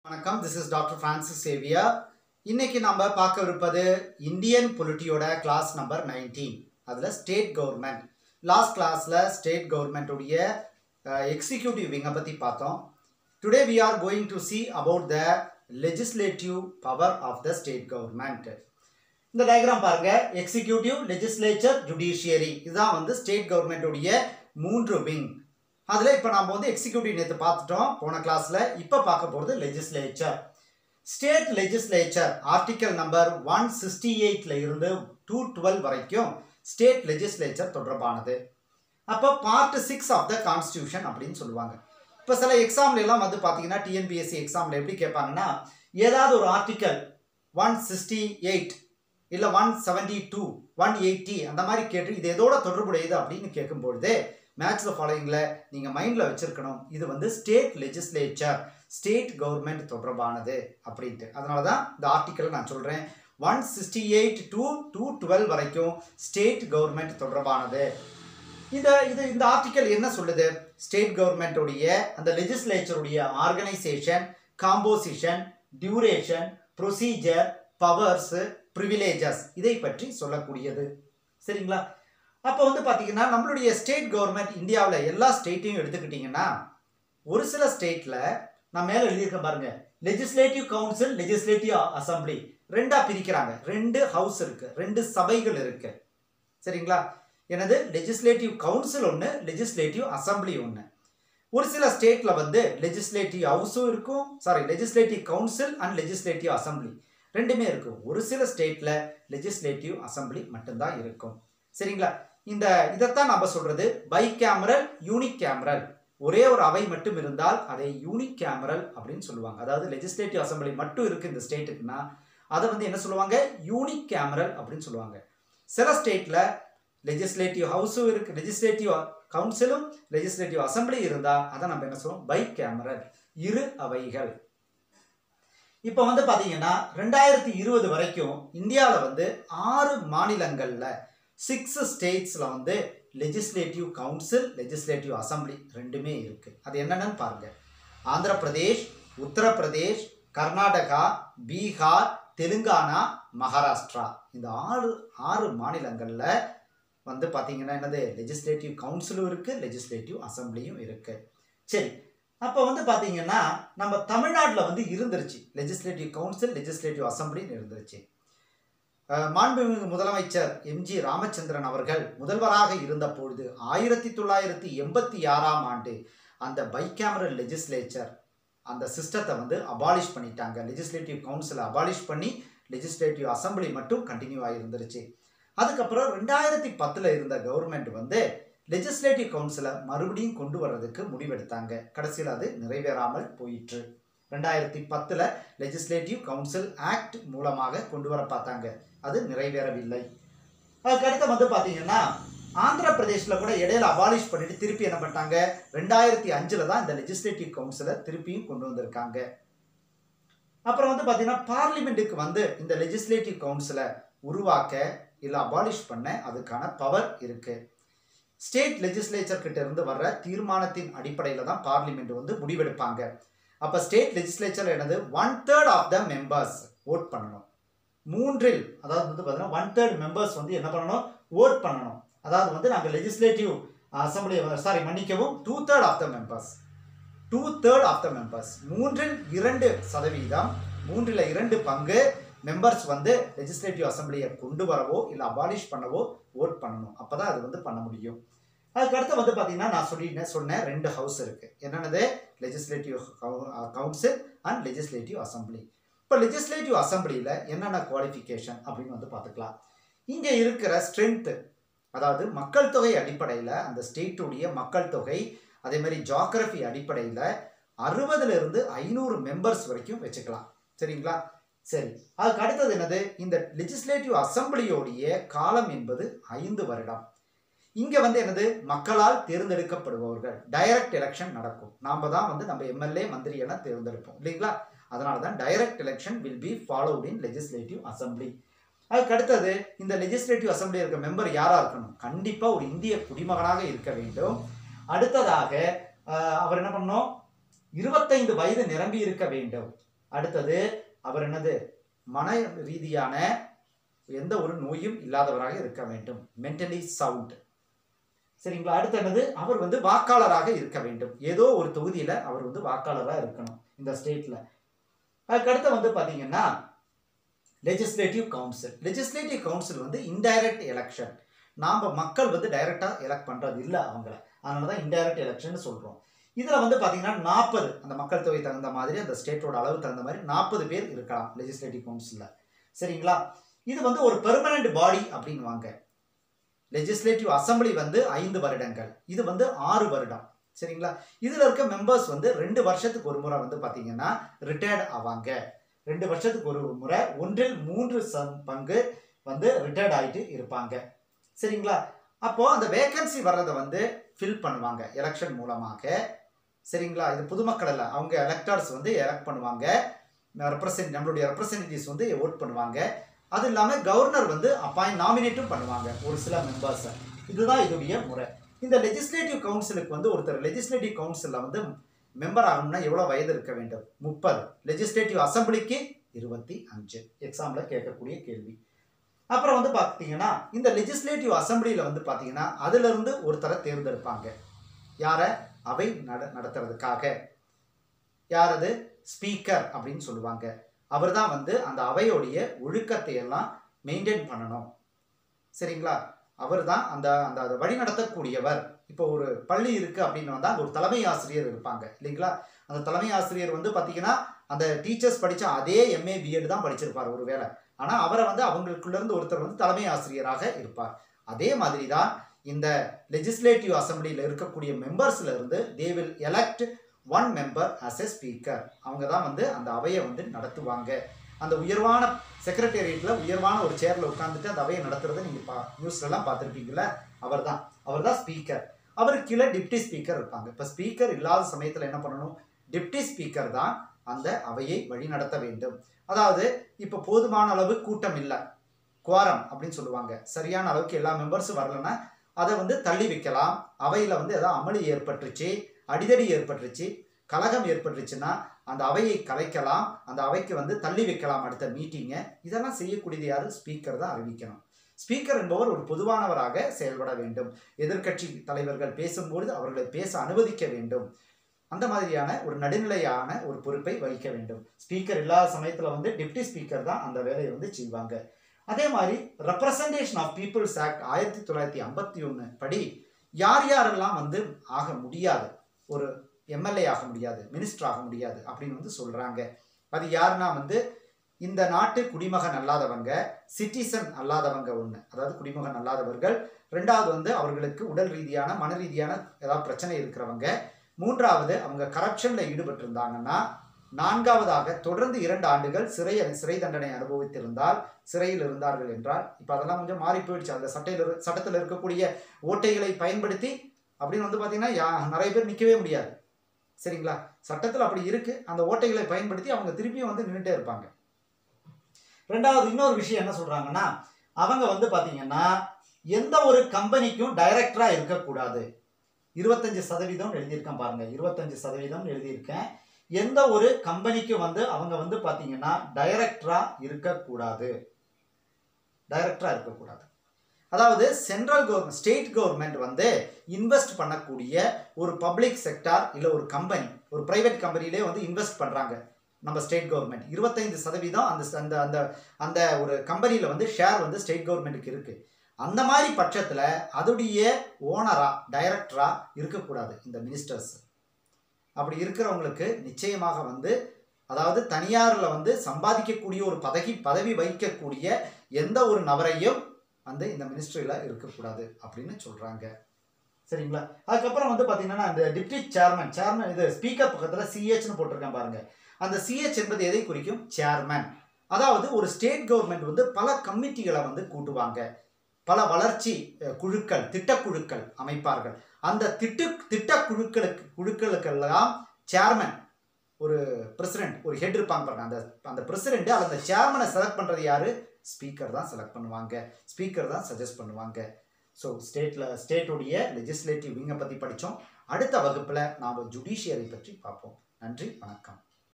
வணக்கம் this is doctor Francis சேவியா இன்னைக்கு நம்ம பார்க்க இருப்பது இந்தியன் பொலிட்டியோட கிளாஸ் நம்பர் நைன்டீன் அதில் ஸ்டேட் கவர்மெண்ட் லாஸ்ட் கிளாஸில் ஸ்டேட் கவர்மெண்ட்டுடைய எக்ஸிக்யூட்டிவ் விங்கை பற்றி பார்த்தோம் today we are going to see about the legislative power of the state government இந்த டயக்ராம் பாருங்க எக்ஸிக்யூட்டிவ் லெஜிஸ்லேச்சர் ஜுடிஷியரி இதுதான் வந்து ஸ்டேட் கவர்மெண்ட்டுடைய மூன்று விங் அதில் இப்போ நம்ம வந்து எக்ஸிக்யூட்டிவ் நேற்று பார்த்துட்டோம் போன கிளாஸில் இப்போ பார்க்க போகிறது legislature state legislature article number one sixty எயிட்டில் இருந்து டூ டுவெல் வரைக்கும் ஸ்டேட் லெஜிஸ்லேச்சர் தொடர்பானது அப்போ part six of the constitution அப்படின்னு சொல்லுவாங்க இப்போ சில எக்ஸாம்ல எல்லாம் வந்து பார்த்தீங்கன்னா டிஎன்பிஎஸ்சி எக்ஸாமில் எப்படி கேட்பாங்கன்னா ஏதாவது ஒரு ஆர்டிக்கல் ஒன் சிக்ஸ்டி எயிட் இல்லை one seventy two one eighty அந்த மாதிரி கேட்டு இது எதோட தொடர்புடையது அப்படின்னு கேட்கும்பொழுது மேட்ச் த ஃபாலோயிங்கில் நீங்கள் மைண்டில் வச்சுருக்கணும் இது வந்து ஸ்டேட் லெஜிஸ்லேச்சர் ஸ்டேட் கவர்மெண்ட் தொடர்பானது அப்படின்ட்டு அதனால தான் இந்த ஆர்டிக்கலை நான் சொல்கிறேன் one sixty eight to two twelve வரைக்கும் ஸ்டேட் கவர்மெண்ட் தொடர்பானது இந்த இது இந்த ஆர்டிக்கல் என்ன சொல்லுது ஸ்டேட் கவர்மெண்ட்டுடைய அந்த லெஜிஸ்லேச்சருடைய organisation composition duration procedure powers privileges இதை பற்றி சொல்லக்கூடியது சரிங்களா அப்போ வந்து பார்த்தீங்கன்னா நம்மளுடைய ஸ்டேட் கவர்மெண்ட் இந்தியாவில் எல்லா ஸ்டேட்டையும் எடுத்துக்கிட்டிங்கன்னா ஒரு சில ஸ்டேட்டில் நான் மேலே எழுதியிருக்கேன் பாருங்க லெஜிஸ்லேட்டிவ் கவுன்சில் லெஜிஸ்லேட்டிவ் அசம்பிளி ரெண்டா பிரிக்கிறாங்க ரெண்டு ஹவுஸ் இருக்கு ரெண்டு சபைகள் இருக்கு சரிங்களா எனது லெஜிஸ்லேட்டிவ் கவுன்சில் ஒன்று லெஜிஸ்லேட்டிவ் அசம்பிளி ஒன்று ஒரு சில ஸ்டேட்டில் வந்து லெஜிஸ்லேட்டிவ் ஹவுஸும் இருக்கும் sorry legislative council and legislative assembly ரெண்டுமே இருக்கும் ஒரு சில ஸ்டேட்டில் லெஜிஸ்லேட்டிவ் அசம்பிளி மட்டும்தான் இருக்கும் சரிங்களா இந்த இதைத்தான் நம்ம சொல்றது பை கேமரல் யூனிக் கேமரல் ஒரே ஒரு அவை மட்டும் இருந்தால் அதை யூனிக் கேமரல் அப்படின்னு சொல்லுவாங்க அதாவது லெஜிஸ்லேட்டிவ் அசம்பிளி மட்டும் இருக்கு இந்த ஸ்டேட்டுக்குன்னா அதை வந்து என்ன சொல்லுவாங்க யூனிக் கேமரல் அப்படின்னு சொல்லுவாங்க சில ஸ்டேட்ல லெஜிஸ்லேட்டிவ் ஹவுஸும் இருக்கு லெஜிஸ்லேட்டிவ் கவுன்சிலும் லெஜிஸ்லேட்டிவ் அசம்பிளி இருந்தால் அதை நம்ம என்ன சொல்லுவோம் பை கேமரல் இரு அவைகள் இப்போ வந்து பார்த்தீங்கன்னா ரெண்டாயிரத்தி இருபது வரைக்கும் இந்தியாவில் வந்து ஆறு மாநிலங்களில் சிக்ஸ் ஸ்டேட்ஸில் வந்து லெஜிஸ்லேட்டிவ் கவுன்சில் லெஜிஸ்லேட்டிவ் அசம்பிளி ரெண்டுமே இருக்குது அது என்னென்னு பாருங்க ஆந்திர பிரதேஷ் உத்தரப்பிரதேஷ் கர்நாடகா பீகார் தெலுங்கானா மகாராஷ்டிரா இந்த ஆறு ஆறு மாநிலங்களில் வந்து பார்த்தீங்கன்னா என்னது லெஜிஸ்லேட்டிவ் கவுன்சிலும் இருக்குது லெஜிஸ்லேட்டிவ் அசம்பிளியும் இருக்குது சரி அப்போ வந்து பார்த்தீங்கன்னா நம்ம தமிழ்நாட்டில் வந்து இருந்துருச்சு லெஜிஸ்லேட்டிவ் கவுன்சில் லெஜிஸ்லேட்டிவ் அசம்பிளின்னு இருந்துருச்சு மாண்புமிகு முதலமைச்சர் எம்ஜி ராமச்சந்திரன் அவர்கள் முதல்வராக இருந்த பொழுது ஆயிரத்தி தொள்ளாயிரத்தி எண்பத்தி ஆறாம் ஆண்டு அந்த பைகேமரல் லெஜிஸ்லேச்சர் அந்த சிஸ்டத்தை வந்து அபாலிஷ் பண்ணிட்டாங்க லெஜிஸ்லேட்டிவ் கவுன்சிலை அபாலிஷ் பண்ணி லெஜிஸ்லேட்டிவ் அசம்பிளி மட்டும் கண்டினியூ ஆகிருந்துருச்சு அதுக்கப்புறம் ரெண்டாயிரத்தி பத்தில் இருந்த கவர்மெண்ட் வந்து லெஜிஸ்லேட்டிவ் கவுன்சிலை மறுபடியும் கொண்டு வர்றதுக்கு முடிவெடுத்தாங்க கடைசியில் அது நிறைவேறாமல் போயிற்று ரெண்டாயிரத்தி பத்தில் லெஜிஸ்லேட்டிவ் கவுன்சில் ஆக்ட் மூலமாக கொண்டு வர பார்த்தாங்க அது நிறைவேறவில்லை அதுக்கடுத்து வந்து பார்த்தீங்கன்னா ஆந்திர பிரதேஷில் கூட இடையில அபாலிஷ் பண்ணிட்டு திருப்பி என்ன பண்ணிட்டாங்க ரெண்டாயிரத்தி அஞ்சில் தான் இந்த லெஜிஸ்லேட்டிவ் கவுன்சிலை திருப்பியும் கொண்டு வந்திருக்காங்க அப்புறம் வந்து பார்த்தீங்கன்னா பார்லிமெண்ட்டுக்கு வந்து இந்த லெஜிஸ்லேட்டிவ் கவுன்சிலை உருவாக்க இல்லை அபாலிஷ் பண்ண அதுக்கான பவர் இருக்கு ஸ்டேட் லெஜிஸ்லேச்சர் கிட்ட இருந்து வர்ற தீர்மானத்தின் அடிப்படையில் தான் பார்லிமெண்ட் வந்து முடிவெடுப்பாங்க அப்போ ஸ்டேட் லெஜிஸ்லேச்சர் என்னது one third of the members vote பண்ணணும் மூன்றில் அதாவது வந்து பார்த்தீங்கன்னா ஒன் தேர்ட் மெம்பர்ஸ் வந்து என்ன பண்ணணும் ஓட் பண்ணணும் அதாவது வந்து நாங்கள் லெஜிஸ்லேட்டிவ் அசம்பிளி சாரி மன்னிக்கவும் two third of the members two third of the members மூன்றில் இரண்டு சதவீதம் மூன்றில் இரண்டு பங்கு மெம்பர்ஸ் வந்து லெஜிஸ்லேட்டிவ் அசம்பிளியை கொண்டு வரவோ இல்லை அபாலிஷ் பண்ணவோ ஓட் பண்ணணும் அப்போ தான் அது வந்து பண்ண முடியும் அதுக்கடுத்து வந்து பார்த்தீங்கன்னா நான் சொல்லினேன் சொன்னேன் ரெண்டு ஹவுஸ் இருக்குது என்னென்னது லெஜிஸ்லேட்டிவ் கவுன்சில் அண்ட் லெஜிஸ்லேட்டிவ் அசம்பிளி இப்போ லெஜிஸ்லேட்டிவ் அசம்பிளியில் என்னென்ன குவாலிஃபிகேஷன் அப்படின்னு வந்து பார்த்துக்கலாம் இங்கே இருக்கிற ஸ்ட்ரென்த்து அதாவது மக்கள் தொகை அடிப்படையில் அந்த ஸ்டேட்டுடைய மக்கள் தொகை அதே மாதிரி ஜாகிரபி அடிப்படையில் அறுபதுலேருந்து ஐநூறு மெம்பர்ஸ் வரைக்கும் வச்சுக்கலாம் சரிங்களா சரி அதுக்கு அடுத்தது என்னது இந்த லெஜிஸ்லேட்டிவ் அசம்பிளியோடைய காலம் என்பது ஐந்து வருடம் இங்கே வந்து என்னது மக்களால் தேர்ந்தெடுக்கப்படுபவர்கள் டைரக்ட் எலெக்ஷன் நடக்கும் நாம் தான் வந்து நம்ம எம்எல்ஏ மந்திரி என தேர்ந்தெடுப்போம் இல்லைங்களா அதனால தான் direct election will be followed in legislative assembly அதுக்கு அடுத்தது இந்த லெஜிஸ்லேட்டிவ் அசம்பிளி இருக்க மெம்பர் யாராக இருக்கணும் கண்டிப்பாக ஒரு இந்திய குடிமகனாக இருக்க வேண்டும் அடுத்ததாக அவர் என்ன பண்ணணும் இருபத்தைந்து வயது நிரம்பி இருக்க வேண்டும் அடுத்தது அவர் என்னது மன ரீதியான எந்த ஒரு நோயும் இல்லாதவராக இருக்க வேண்டும் மென்டலி சவுண்ட் சரிங்களா அடுத்து என்னது அவர் வந்து வாக்காளராக இருக்க வேண்டும் ஏதோ ஒரு தொகுதியில அவர் வந்து வாக்காளராக இருக்கணும் இந்த ஸ்டேட்ல அதுக்கடுத்து வந்து பாத்தீங்கன்னா லெஜிஸ்லேட்டிவ் கவுன்சில் லெஜிஸ்லேட்டிவ் கவுன்சில் வந்து இன்டைரக்ட் எலெக்ஷன் நாம் மக்கள் வந்து டைரெக்டாக எலெக்ட் பண்ணுறது இல்லை அவங்கள அதனால தான் இன்டைரக்ட் எலெக்ஷன் சொல்கிறோம் இதில் வந்து பார்த்தீங்கன்னா நாற்பது அந்த மக்கள் தொகை தகுந்த மாதிரி அந்த ஸ்டேட்டோட அளவு தகுந்த மாதிரி நாற்பது பேர் இருக்கலாம் லெஜிஸ்லேட்டிவ் கவுன்சிலில் சரிங்களா இது வந்து ஒரு பெர்மனண்ட் பாடி அப்படின்வாங்க லெஜிஸ்லேட்டிவ் அசம்பிளி வந்து ஐந்து வருடங்கள் இது வந்து ஆறு வருடம் சரிங்களா இதில் இருக்க மெம்பர்ஸ் வந்து ரெண்டு வருஷத்துக்கு ஒரு முறை வந்து பார்த்தீங்கன்னா ரிட்டையர்ட் ஆவாங்க ரெண்டு வருஷத்துக்கு ஒரு முறை ஒன்றில் மூன்று சம் பங்கு வந்து ரிட்டையர்ட் ஆகிட்டு இருப்பாங்க சரிங்களா அப்போ அந்த வேகன்சி வர்றதை வந்து ஃபில் பண்ணுவாங்க எலெக்ஷன் மூலமாக சரிங்களா இது பொதுமக்கள் அல்ல அவங்க எலெக்டர்ஸ் வந்து எலெக்ட் பண்ணுவாங்க ரெப்ரசன்ட் நம்மளுடைய ரெப்ரசன்டேட்டிவ்ஸ் வந்து ஓட் பண்ணுவாங்க அது இல்லாமல் கவர்னர் வந்து அப்பாயின் நாமினேட்டும் பண்ணுவாங்க ஒரு சில மெம்பர்ஸை இதுதான் இதோடைய முறை இந்த லெஜிஸ்லேட்டிவ் கவுன்சிலுக்கு வந்து ஒருத்தர் லெஜிஸ்லேட்டிவ் கவுன்சிலில் வந்து மெம்பர் ஆகணும்னா எவ்வளோ வயது இருக்க வேண்டும் முப்பது லெஜிஸ்லேட்டிவ் அசம்பிளிக்கு இருபத்தி அஞ்சு எக்ஸாமில் கேட்கக்கூடிய கேள்வி அப்புறம் வந்து பார்த்தீங்கன்னா இந்த லெஜிஸ்லேட்டிவ் அசம்பிளியில் வந்து பார்த்தீங்கன்னா அதிலிருந்து ஒருத்தரை தேர்ந்தெடுப்பாங்க யாரை அவை நட நடத்துறதுக்காக யார் அது ஸ்பீக்கர் அப்படின்னு சொல்லுவாங்க அவர் தான் வந்து அந்த அவையோடைய ஒழுக்கத்தை எல்லாம் மெயின்டைன் பண்ணணும் சரிங்களா அவர் தான் அந்த அந்த அதை வழி நடத்தக்கூடியவர் இப்போ ஒரு பள்ளி இருக்கு அப்படின்னு வந்தால் அங்கே ஒரு தலைமை ஆசிரியர் இருப்பாங்க இல்லைங்களா அந்த தலைமை ஆசிரியர் வந்து பார்த்தீங்கன்னா அந்த டீச்சர்ஸ் படித்த அதே எம்ஏ பிஎட் தான் படிச்சிருப்பார் ஒரு வேளை ஆனால் அவரை வந்து அவங்களுக்குள்ள இருந்து ஒருத்தர் வந்து தலைமை ஆசிரியராக இருப்பார் அதே மாதிரி தான் இந்த லெஜிஸ்லேட்டிவ் அசம்பிளியில் இருக்கக்கூடிய மெம்பர்ஸ்ல இருந்து they will elect one member as a speaker அவங்க தான் வந்து அந்த அவையை வந்து நடத்துவாங்க அந்த உயர்வான செக்ரட்டேரியட்டில் உயர்வான ஒரு சேரில் உட்காந்துட்டு அந்த அவையை நடத்துறதை நீங்கள் பா நியூஸ்லலாம் பார்த்துருப்பீங்களா அவர் தான் அவர் தான் ஸ்பீக்கர் அவருக்கு கீழே டிப்டி ஸ்பீக்கர் இருப்பாங்க இப்போ ஸ்பீக்கர் இல்லாத சமயத்தில் என்ன பண்ணணும் டிப்டி ஸ்பீக்கர் தான் அந்த அவையை வழி நடத்த வேண்டும் அதாவது இப்போ போதுமான அளவு கூட்டம் இல்லை குவாரம் அப்படின்னு சொல்லுவாங்க சரியான அளவுக்கு எல்லா மெம்பர்ஸும் வரலன்னா அதை வந்து தள்ளி வைக்கலாம் அவையில் வந்து ஏதாவது அமளி ஏற்பட்டுருச்சு அடிதடி ஏற்பட்டுருச்சு கலகம் ஏற்பட்டுருச்சுன்னா அந்த அவையை கலைக்கலாம் அந்த அவைக்கு வந்து தள்ளி வைக்கலாம் அடுத்த மீட்டிங்கை இதெல்லாம் செய்யக்கூடியது யாரு ஸ்பீக்கர் தான் அறிவிக்கணும் ஸ்பீக்கர் என்பவர் ஒரு பொதுவானவராக செயல்பட வேண்டும் எதிர்க்கட்சி தலைவர்கள் பேசும்போது அவர்களை பேச அனுமதிக்க வேண்டும் அந்த மாதிரியான ஒரு நடுநிலையான ஒரு பொறுப்பை வகிக்க வேண்டும் ஸ்பீக்கர் இல்லாத சமயத்தில் வந்து டிப்டி ஸ்பீக்கர் தான் அந்த வேலையை வந்து செய்வாங்க அதே மாதிரி ரெப்ரசன்டேஷன் ஆஃப் பீப்புள்ஸ் ஆக்ட் ஆயிரத்தி தொள்ளாயிரத்தி ஐம்பத்தி ஒன்று படி யார் யாரெல்லாம் வந்து ஆக முடியாது ஒரு எம்எல்ஏ ஆக முடியாது மினிஸ்டர் ஆக முடியாது அப்படின்னு வந்து சொல்கிறாங்க அது யாருன்னா வந்து இந்த நாட்டு குடிமகன் அல்லாதவங்க சிட்டிசன் அல்லாதவங்க ஒன்று அதாவது குடிமகன் அல்லாதவர்கள் ரெண்டாவது வந்து அவர்களுக்கு உடல் ரீதியான மன ரீதியான ஏதாவது பிரச்சனை இருக்கிறவங்க மூன்றாவது அவங்க கரப்ஷனில் ஈடுபட்டிருந்தாங்கன்னா நான்காவதாக தொடர்ந்து இரண்டு ஆண்டுகள் சிறை சிறை தண்டனை அனுபவித்திருந்தால் சிறையில் இருந்தார்கள் என்றால் இப்போ அதெல்லாம் கொஞ்சம் மாறி போயிடுச்சு அந்த சட்டையில் சட்டத்தில் இருக்கக்கூடிய ஓட்டைகளை பயன்படுத்தி அப்படின்னு வந்து பார்த்தீங்கன்னா யா நிறைய பேர் நிற்கவே முடியாது சரிங்களா சட்டத்தில் அப்படி இருக்கு அந்த ஓட்டைகளை பயன்படுத்தி அவங்க திருப்பியும் வந்து நின்றுட்டே இருப்பாங்க ரெண்டாவது இன்னொரு விஷயம் என்ன சொல்றாங்கன்னா அவங்க வந்து பார்த்தீங்கன்னா எந்த ஒரு கம்பெனிக்கும் டைரக்டரா இருக்கக்கூடாது இருபத்தஞ்சு சதவீதம் எழுதியிருக்கேன் பாருங்க இருபத்தஞ்சு சதவீதம் எழுதியிருக்கேன் எந்த ஒரு கம்பெனிக்கும் வந்து அவங்க வந்து பார்த்தீங்கன்னா டைரக்டரா இருக்கக்கூடாது டைரக்டரா இருக்கக்கூடாது அதாவது சென்ட்ரல் கவர்மெண்ட் ஸ்டேட் கவர்மெண்ட் வந்து இன்வெஸ்ட் பண்ணக்கூடிய ஒரு பப்ளிக் செக்டார் இல்லை ஒரு கம்பெனி ஒரு பிரைவேட் கம்பெனிலே வந்து இன்வெஸ்ட் பண்ணுறாங்க நம்ம ஸ்டேட் கவர்மெண்ட் இருபத்தைந்து சதவீதம் அந்த அந்த அந்த அந்த ஒரு கம்பெனியில் வந்து ஷேர் வந்து ஸ்டேட் கவர்மெண்ட்டுக்கு இருக்குது அந்த மாதிரி பட்சத்தில் அதுடைய ஓனரா டைரக்டரா இருக்கக்கூடாது இந்த மினிஸ்டர்ஸ் அப்படி இருக்கிறவங்களுக்கு நிச்சயமாக வந்து அதாவது தனியாரில் வந்து சம்பாதிக்கக்கூடிய ஒரு பதவி பதவி வகிக்கக்கூடிய எந்த ஒரு நபரையும் வந்து இந்த மினிஸ்ட்ரியில் இருக்கக்கூடாது அப்படின்னு சொல்கிறாங்க சரிங்களா அதுக்கப்புறம் வந்து பார்த்தீங்கன்னா அந்த டிப்டி சேர்மன் சேர்மன் இது ஸ்பீக்கர் பக்கத்தில் சிஹெச்னு போட்டிருக்கேன் பாருங்க அந்த சிஹெச் என்பது எதை குறிக்கும் சேர்மன் அதாவது ஒரு ஸ்டேட் கவர்மெண்ட் வந்து பல கமிட்டிகளை வந்து கூட்டுவாங்க பல வளர்ச்சி அஹ், குழுக்கள் திட்டக்குழுக்கள் அமைப்பார்கள் அந்த திட்டு திட்டக்குழுக்களுக்கு குழுக்களுக்கெல்லாம் சேர்மன் ஒரு பிரசிடென்ட் ஒரு ஹெட் இருப்பாங்க பாருங்க அந்த அந்த பிரசிடென்ட் அந்த சேர்மனை செலக்ட் பண்ணுறது யாரு ஸ்பீக்கர் தான் செலக்ட் பண்ணுவாங்க ஸ்பீக்கர் தான் சஜஸ்ட் பண்ணுவாங்க ஸோ ஸ்டேட்டில் ஸ்டேட்டுடைய லெஜிஸ்லேட்டிவ் விங்கை பற்றி படித்தோம் அடுத்த வகுப்பில் நாம் ஜுடிஷியரி பற்றி பார்ப்போம் நன்றி வணக்கம்